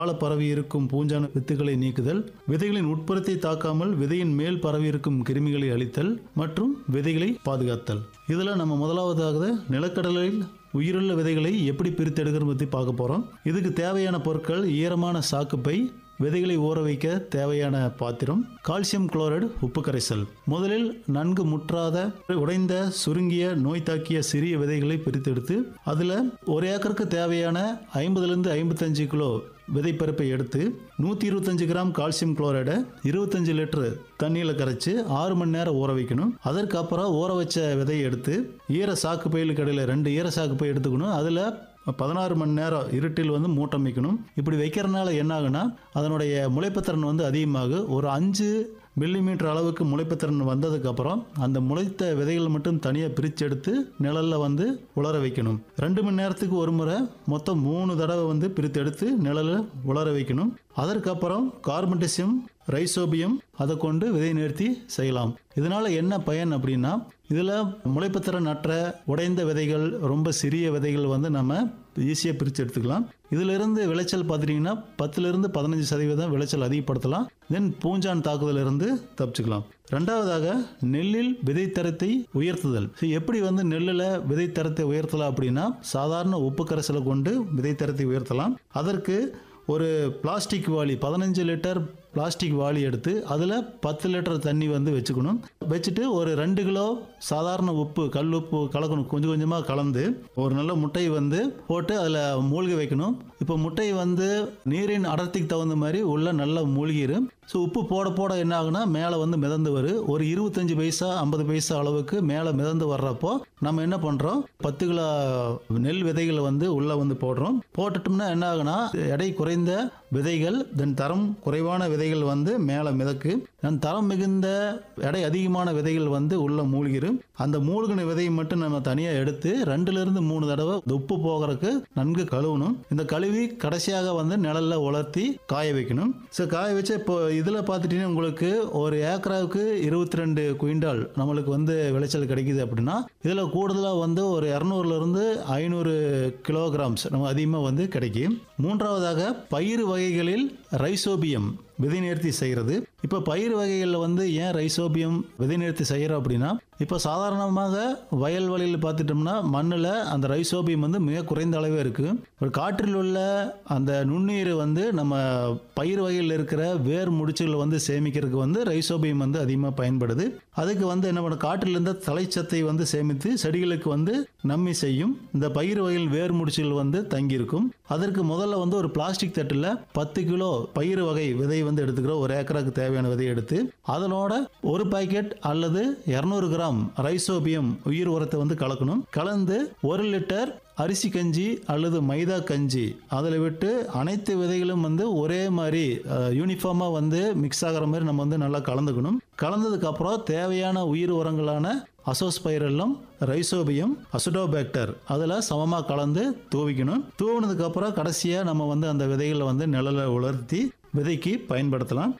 ஆழ பரவி இருக்கும் பூஞ்சான வித்துகளை நீக்குதல் விதைகளின் உட்புறத்தை தாக்காமல் விதையின் மேல் பரவி இருக்கும் கிருமிகளை அழித்தல் மற்றும் விதைகளை பாதுகாத்தல் இதில் நம்ம முதலாவதாக நிலக்கடலில் உயிருள்ள விதைகளை எப்படி பிரித்தெடுக்கிறது பற்றி பார்க்க போகிறோம் இதுக்கு தேவையான பொருட்கள் ஈரமான சாக்குப்பை விதைகளை ஊற வைக்க தேவையான பாத்திரம் கால்சியம் குளோரைடு உப்பு கரைசல் முதலில் நன்கு முற்றாத உடைந்த சுருங்கிய நோய் தாக்கிய சிறிய விதைகளை பிரித்தெடுத்து அதில் ஒரு ஏக்கருக்கு தேவையான ஐம்பதுலேருந்து ஐம்பத்தஞ்சு கிலோ விதைப்பருப்பை எடுத்து நூற்றி இருபத்தஞ்சு கிராம் கால்சியம் குளோரைடை இருபத்தஞ்சு லிட்டரு தண்ணியில் கரைச்சி ஆறு மணி நேரம் ஊற வைக்கணும் அதற்கப்புறம் ஊற வச்ச விதையை எடுத்து ஈர சாக்கு பையிலுக்கு இடையில ரெண்டு ஈர சாக்கு பை எடுத்துக்கணும் அதில் பதினாறு மணி நேரம் இருட்டில் வந்து மூட்டம் வைக்கணும் இப்படி வைக்கிறதுனால என்ன ஆகுனா அதனுடைய முளைப்புத்திறன் வந்து அதிகமாகும் ஒரு அஞ்சு மில்லிமீட்டர் அளவுக்கு முளைப்புத்திறன் வந்ததுக்கப்புறம் அந்த முளைத்த விதைகள் மட்டும் தனியாக பிரித்து எடுத்து நிழலில் வந்து உலர வைக்கணும் ரெண்டு மணி நேரத்துக்கு ஒரு முறை மொத்தம் மூணு தடவை வந்து பிரித்து எடுத்து நிழலில் உலர வைக்கணும் அதற்கப்புறம் கார்பன்டசியம் ரைசோபியம் அதை கொண்டு விதை நிறுத்தி செய்யலாம் இதனால என்ன பயன் அப்படின்னா இதில் முளைப்புத்திறன் அற்ற உடைந்த விதைகள் ரொம்ப சிறிய விதைகள் வந்து நம்ம ஈஸியாக பிரித்து எடுத்துக்கலாம் இதிலிருந்து விளைச்சல் பார்த்துட்டிங்கன்னா பத்துலேருந்து பதினஞ்சு சதவீதம் விளைச்சல் அதிகப்படுத்தலாம் தென் பூஞ்சான் தாக்குதலிருந்து தப்பிச்சுக்கலாம் ரெண்டாவதாக நெல்லில் விதைத்தரத்தை உயர்த்துதல் So, எப்படி வந்து நெல்லில் விதைத்தரத்தை உயர்த்தலாம் அப்படின்னா சாதாரண உப்பு கரைசலை கொண்டு விதைத்தரத்தை உயர்த்தலாம் அதற்கு ஒரு பிளாஸ்டிக் வாளி பதினஞ்சு லிட்டர் பிளாஸ்டிக் வாளி எடுத்து அதில் பத்து லிட்டர் தண்ணி வந்து வச்சுக்கணும் வச்சுட்டு ஒரு ரெண்டு கிலோ சாதாரண உப்பு கல் உப்பு கலக்கணும் கொஞ்சம் கொஞ்சமாக கலந்து ஒரு நல்ல முட்டையை வந்து போட்டு அதில் மூழ்கி வைக்கணும் இப்போ முட்டை வந்து நீரின் அடர்த்திக்கு தகுந்த மாதிரி உள்ள நல்லா மூழ்கிரும் ஸோ உப்பு போட போட என்ன ஆகுனா மேலே வந்து மிதந்து வரும் ஒரு இருபத்தஞ்சு பைசா ஐம்பது பைசா அளவுக்கு மேலே மிதந்து வர்றப்போ நம்ம என்ன பண்ணுறோம் பத்து கிலோ நெல் விதைகளை வந்து உள்ளே வந்து போடுறோம் போட்டுட்டோம்னா என்ன ஆகுனா எடை குறைந்த விதைகள் தென் தரம் குறைவான விதைகள் வந்து மேலே மிதக்கு தென் தரம் மிகுந்த எடை அதிகமான விதைகள் வந்து உள்ள மூழ்கிரும் அந்த மூழ்கின விதையை மட்டும் நம்ம தனியாக எடுத்து ரெண்டுலேருந்து மூணு தடவை இந்த உப்பு போகிறதுக்கு நன்கு கழுவணும் இந்த கழுவி கடைசியாக வந்து நிழல்ல உலர்த்தி காய வைக்கணும் ஸோ காய வச்சு இப்போ இதில் பார்த்துட்டீங்கன்னா உங்களுக்கு ஒரு ஏக்கராவுக்கு இருபத்தி ரெண்டு குவிண்டால் நம்மளுக்கு வந்து விளைச்சல் கிடைக்குது அப்படின்னா இதில் கூடுதலாக வந்து ஒரு இரநூறுலேருந்து ஐநூறு கிலோகிராம்ஸ் நம்ம அதிகமாக வந்து கிடைக்கும் மூன்றாவதாக பயிர் வகைகளில் ரைசோபியம் விதை நேர்த்தி செய்கிறது இப்போ பயிர் வகைகளில் வந்து ஏன் ரைசோபியம் விதை நேர்த்தி செய்கிறோம் அப்படின்னா இப்போ சாதாரணமாக வயல்வெளியில் பார்த்துட்டோம்னா மண்ணில் அந்த ரைசோபியம் வந்து மிக குறைந்த அளவே இருக்குது ஒரு காற்றில் உள்ள அந்த நுண்ணுயிர் வந்து நம்ம பயிர் வகையில் இருக்கிற வேர் முடிச்சுகளை வந்து சேமிக்கிறதுக்கு வந்து ரைசோபியம் வந்து அதிகமாக பயன்படுது அதுக்கு வந்து என்ன பண்ண காற்றில் இருந்த தலைச்சத்தை வந்து சேமித்து செடிகளுக்கு வந்து நன்மை செய்யும் இந்த பயிர் வகையில் வேர் முடிச்சுகள் வந்து தங்கியிருக்கும் அதற்கு முதல்ல வந்து ஒரு பிளாஸ்டிக் தட்டில் பத்து கிலோ பயிர் வகை விதை வந்து எடுத்துக்கிறோம் ஒரு ஏக்கராக்கு தேவையான விதை எடுத்து அதனோட ஒரு பாக்கெட் அல்லது இரநூறு கிராம் ரைசோபியம் உயிர் உரத்தை வந்து கலக்கணும் கலந்து ஒரு லிட்டர் அரிசி கஞ்சி அல்லது மைதா கஞ்சி அதில் விட்டு அனைத்து விதைகளும் வந்து ஒரே மாதிரி யூனிஃபார்மாக வந்து மிக்ஸ் ஆகிற மாதிரி நம்ம வந்து நல்லா கலந்துக்கணும் கலந்ததுக்கப்புறம் தேவையான உயிர் உரங்களான அசோஸ்பைரல்லம் ரைசோபியம் அசுடோபேக்டர் அதில் சமமாக கலந்து தூவிக்கணும் தூவினதுக்கப்புறம் கடைசியாக நம்ம வந்து அந்த விதைகளை வந்து நிழல உலர்த்தி விதைக்கு பயன்படுத்தலாம்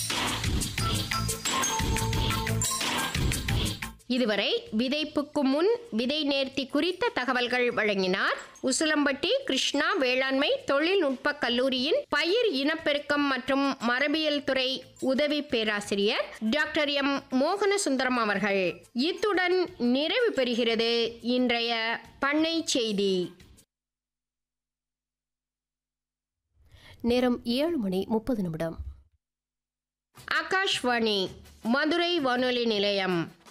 இதுவரை விதைப்புக்கு முன் விதை நேர்த்தி குறித்த தகவல்கள் வழங்கினார் உசிலம்பட்டி கிருஷ்ணா வேளாண்மை தொழில்நுட்ப கல்லூரியின் பயிர் இனப்பெருக்கம் மற்றும் மரபியல் துறை உதவி பேராசிரியர் டாக்டர் எம் மோகனசுந்தரம் அவர்கள் இத்துடன் நிறைவு பெறுகிறது இன்றைய பண்ணை செய்தி நேரம் ஏழு மணி முப்பது நிமிடம் ஆகாஷ்வாணி மதுரை வானொலி நிலையம்